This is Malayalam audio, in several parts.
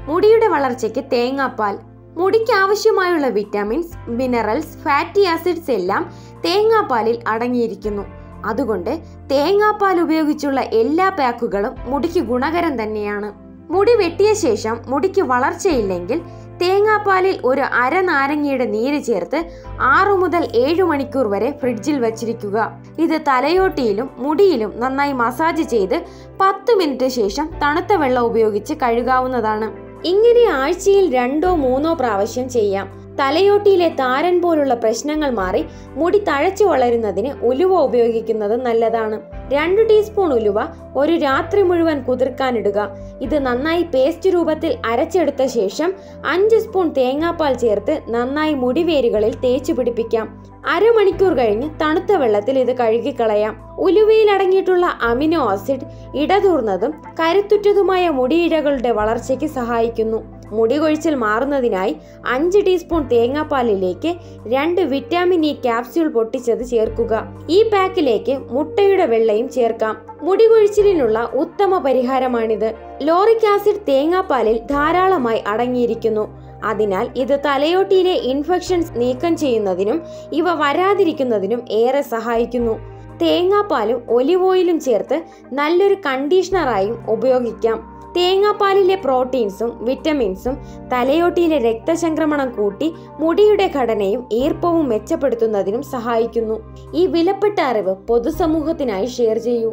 മുടിയുടെ വളർച്ചയ്ക്ക് തേങ്ങാപ്പാൽ മുടിക്ക് ആവശ്യമായുള്ള വിറ്റാമിൻസ് മിനറൽസ് ഫാറ്റി ആസിഡ്സ് എല്ലാം തേങ്ങാപ്പാലിൽ അടങ്ങിയിരിക്കുന്നു അതുകൊണ്ട് തേങ്ങാപ്പാൽ ഉപയോഗിച്ചുള്ള എല്ലാ പാക്കുകളും മുടിക്ക് ഗുണകരം തന്നെയാണ് മുടി വെട്ടിയ ശേഷം മുടിക്ക് വളർച്ചയില്ലെങ്കിൽ തേങ്ങാപ്പാലിൽ ഒരു അര നാരങ്ങയുടെ നീര് ചേർത്ത് ആറു മുതൽ ഏഴു മണിക്കൂർ വരെ ഫ്രിഡ്ജിൽ വച്ചിരിക്കുക ഇത് തലയോട്ടിയിലും മുടിയിലും നന്നായി മസാജ് ചെയ്ത് പത്ത് മിനിറ്റ് ശേഷം തണുത്ത വെള്ളം ഉപയോഗിച്ച് കഴുകാവുന്നതാണ് ഇങ്ങനെ ആഴ്ചയിൽ രണ്ടോ മൂന്നോ പ്രാവശ്യം ചെയ്യാം തലയോട്ടിയിലെ താരൻ പോലുള്ള പ്രശ്നങ്ങൾ മാറി മുടി തഴച്ചു വളരുന്നതിന് ഉലുവ ഉപയോഗിക്കുന്നത് നല്ലതാണ് രണ്ട് ടീസ്പൂൺ ഉലുവ ഒരു രാത്രി മുഴുവൻ കുതിർക്കാനിടുക ഇത് നന്നായി പേസ്റ്റ് രൂപത്തിൽ അരച്ചെടുത്ത ശേഷം അഞ്ച് സ്പൂൺ തേങ്ങാപ്പാൽ ചേർത്ത് നന്നായി മുടിവേരുകളിൽ തേച്ചു പിടിപ്പിക്കാം അരമണിക്കൂർ കഴിഞ്ഞ് തണുത്ത വെള്ളത്തിൽ ഇത് കഴുകിക്കളയാം ഉലുവയിൽ അടങ്ങിയിട്ടുള്ള അമിനോ ആസിഡ് ഇടതൂർന്നതും കരുത്തുറ്റതുമായ മുടിയിഴകളുടെ വളർച്ചയ്ക്ക് സഹായിക്കുന്നു മുടി കൊഴിച്ചിൽ മാറുന്നതിനായി അഞ്ച് ടീസ്പൂൺ തേങ്ങാപ്പാലിലേക്ക് രണ്ട് വിറ്റാമിൻ ഇ ക്യാപ്സ്യൂൾ പൊട്ടിച്ചത് ചേർക്കുക ഈ പാക്കിലേക്ക് മുട്ടയുടെ വെള്ളയും ചേർക്കാം മുടി കൊഴിച്ചിലിനുള്ള ഉത്തമ പരിഹാരമാണിത് ലോറിക് ആസിഡ് തേങ്ങാപ്പാലിൽ ധാരാളമായി അടങ്ങിയിരിക്കുന്നു അതിനാൽ ഇത് തലയോട്ടിയിലെ ഇൻഫെക്ഷൻസ് നീക്കം ചെയ്യുന്നതിനും ഇവ വരാതിരിക്കുന്നതിനും ഏറെ സഹായിക്കുന്നു തേങ്ങാപ്പാലും ഒലിവ് ഓയിലും ചേർത്ത് നല്ലൊരു കണ്ടീഷണറായും ഉപയോഗിക്കാം തേങ്ങാപ്പാലിലെ പ്രോട്ടീൻസും വിറ്റമിൻസും തലയോട്ടിയിലെ രക്തചംക്രമണം കൂട്ടി മുടിയുടെ ഘടനയും ഈർപ്പവും മെച്ചപ്പെടുത്തുന്നതിനും സഹായിക്കുന്നു ഈ വിലപ്പെട്ട അറിവ് പൊതുസമൂഹത്തിനായി ഷെയർ ചെയ്യൂ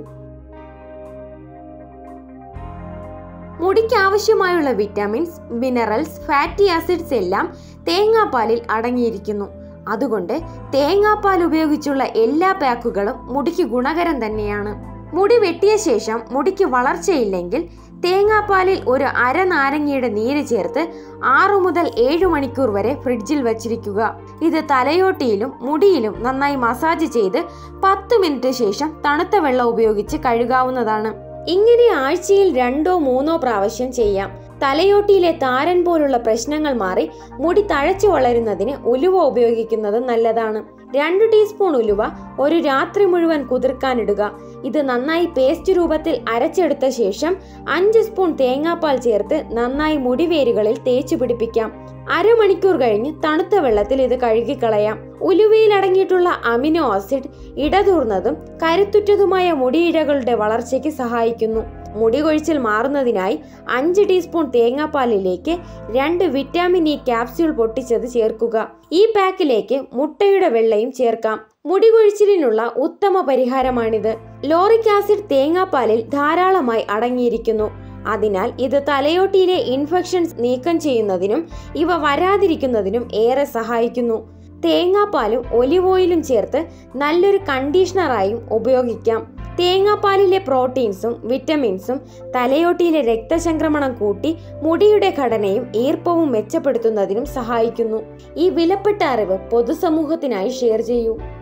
മുടിക്ക് ആവശ്യമായുള്ള വിറ്റാമിൻസ് മിനറൽസ് ഫാറ്റി ആസിഡ്സ് എല്ലാം തേങ്ങാപ്പാലിൽ അടങ്ങിയിരിക്കുന്നു അതുകൊണ്ട് തേങ്ങാപ്പാൽ ഉപയോഗിച്ചുള്ള എല്ലാ പാക്കുകളും മുടിക്ക് ഗുണകരം തന്നെയാണ് മുടി വെട്ടിയ ശേഷം മുടിക്ക് വളർച്ചയില്ലെങ്കിൽ തേങ്ങാപ്പാലിൽ ഒരു അര നാരങ്ങയുടെ നീര് ചേർത്ത് ആറു മുതൽ ഏഴു മണിക്കൂർ വരെ ഫ്രിഡ്ജിൽ വച്ചിരിക്കുക ഇത് തലയോട്ടിയിലും മുടിയിലും നന്നായി മസാജ് ചെയ്ത് പത്ത് മിനിറ്റ് ശേഷം തണുത്ത വെള്ളം ഉപയോഗിച്ച് കഴുകാവുന്നതാണ് ഇങ്ങനെ ആഴ്ചയിൽ രണ്ടോ മൂന്നോ പ്രാവശ്യം ചെയ്യാം തലയോട്ടിയിലെ താരൻ പോലുള്ള പ്രശ്നങ്ങൾ മാറി മുടി തഴച്ചു വളരുന്നതിന് ഉലുവ ഉപയോഗിക്കുന്നത് നല്ലതാണ് രണ്ട് ടീസ്പൂൺ ഉലുവ ഒരു രാത്രി മുഴുവൻ കുതിർക്കാനിടുക ഇത് നന്നായി പേസ്റ്റ് രൂപത്തിൽ അരച്ചെടുത്ത ശേഷം അഞ്ച് സ്പൂൺ തേങ്ങാപ്പാൽ ചേർത്ത് നന്നായി മുടിവേരുകളിൽ തേച്ചു പിടിപ്പിക്കാം അരമണിക്കൂർ കഴിഞ്ഞ് തണുത്ത വെള്ളത്തിൽ ഇത് കഴുകിക്കളയാം ഉലുവയിൽ അടങ്ങിയിട്ടുള്ള അമിനോ ആസിഡ് ഇടതൂർന്നതും കരുത്തുറ്റതുമായ മുടിയിഴകളുടെ വളർച്ചയ്ക്ക് സഹായിക്കുന്നു മുടി കൊഴിച്ചിൽ മാറുന്നതിനായി അഞ്ച് ടീസ്പൂൺ തേങ്ങാപ്പാലിലേക്ക് രണ്ട് വിറ്റാമിൻ ഇ ക്യാപ്സ്യൂൾ പൊട്ടിച്ചത് ചേർക്കുക ഈ പാക്കിലേക്ക് മുട്ടയുടെ വെള്ളയും ചേർക്കാം മുടി കൊഴിച്ചിലിനുള്ള ഉത്തമ പരിഹാരമാണിത് ലോറിക് ആസിഡ് തേങ്ങാപ്പാലിൽ ധാരാളമായി അടങ്ങിയിരിക്കുന്നു അതിനാൽ ഇത് തലയോട്ടിയിലെ ഇൻഫെക്ഷൻസ് നീക്കം ചെയ്യുന്നതിനും ഇവ വരാതിരിക്കുന്നതിനും ഏറെ സഹായിക്കുന്നു തേങ്ങാപ്പാലും ഒലിവ് ഓയിലും ചേർത്ത് നല്ലൊരു കണ്ടീഷണറായും ഉപയോഗിക്കാം തേങ്ങാപ്പാലിലെ പ്രോട്ടീൻസും വിറ്റമിൻസും തലയോട്ടിയിലെ രക്തചംക്രമണം കൂട്ടി മുടിയുടെ ഘടനയും ഈർപ്പവും മെച്ചപ്പെടുത്തുന്നതിനും സഹായിക്കുന്നു ഈ വിലപ്പെട്ട അറിവ് പൊതുസമൂഹത്തിനായി ഷെയർ ചെയ്യൂ